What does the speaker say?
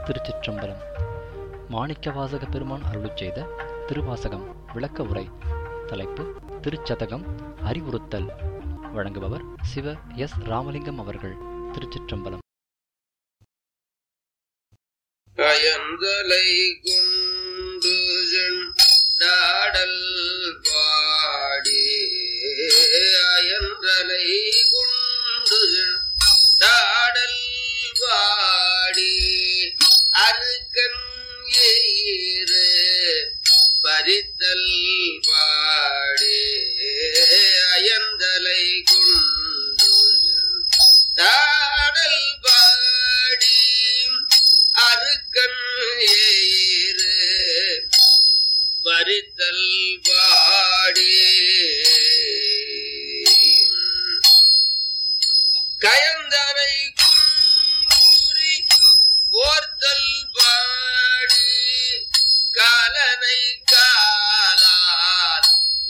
திருச்சிற்றம்பலம் மாணிக்கவாசக பெருமான் அருளுச் செய்த திருவாசகம் விளக்க உரை தலைப்பு திருச்சதகம் அறிவுறுத்தல் வழங்குபவர் சிவ எஸ் ராமலிங்கம் அவர்கள் திருச்சிற்றம்பலம் அயந்தலை கொண்டு நாடல் பாடி அயந்தலை கொண்டு நாடல் பாடி அருக்கன் ஏறு பறித்தல் பாடி அயந்தலை கொண்டு நாடல் பாடி அருக்கன்